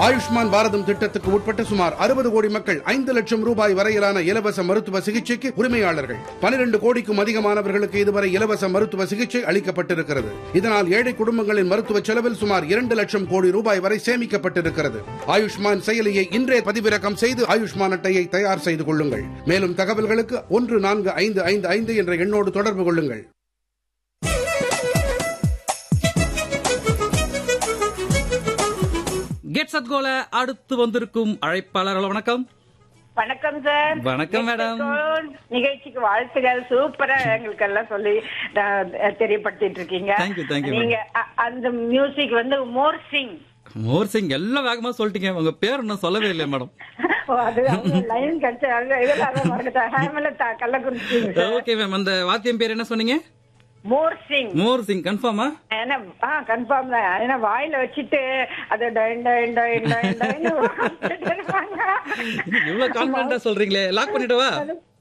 ஆயுஷ்மான் பாரதம் திட்டத்துக்கு உட்பட்ட சுமார் அறுபது கோடி மக்கள் ஐந்து லட்சம் ரூபாய் வரையிலான இலவச மருத்துவ சிகிச்சைக்கு உரிமையாளர்கள் பனிரெண்டு கோடிக்கும் அதிகமானவர்களுக்கு இதுவரை இலவச மருத்துவ சிகிச்சை அளிக்கப்பட்டிருக்கிறது இதனால் ஏழை குடும்பங்களின் மருத்துவ செலவில் சுமார் இரண்டு லட்சம் கோடி ரூபாய் வரை சேமிக்கப்பட்டிருக்கிறது ஆயுஷ்மான் செயலியை இன்றே பதிவிறக்கம் செய்து ஆயுஷ்மான் அட்டையை தயார் செய்து கொள்ளுங்கள் மேலும் தகவல்களுக்கு ஒன்று நான்கு ஐந்து ஐந்து ஐந்து என்ற எண்ணோடு தொடர்பு கொள்ளுங்கள் கெட் சத்கோல அடுத்து வந்திருக்கும் அழைப்பாளர் வணக்கம் வணக்கம் சார் வணக்கம், மேடம். நிகழ்ச்சிக்கு வாழ்த்துக்கள் சூப்பரா எங்களுக்கு எல்லாம் சொல்லி அஹ், தெரியப்படுத்திட்டு இருக்கீங்க Thank you, thank you, நீங்க அ- அந்த மியூசிக் வந்து மோர் சிங் மோர் சிங் எல்லாம் வேகமா சொல்லிட்டீங்க உங்க பேர் இன்னும் சொல்லவே இல்லையா மேடம் ஓ, அது லைன் கிடைச்ச இதெல்லாம் மறந்துட்டேன் ஹேமலதா கள்ளக்குறிச்சி ஓகே மேம் அந்த வாத்தியம் பேர் என்ன சொன்னீங்க மோர் சிங் மோர் சிங் கன்ஃபார்மா ஏன்னா ஆ கன்ஃபார்ம் தான் ஏன்னா வாயில வச்சுட்டு அதை டைன் டைன் டைன் டைன் டைன் இவ்வளவு கான்பிடண்டா சொல்றீங்களே லாக் பண்ணிட்டவா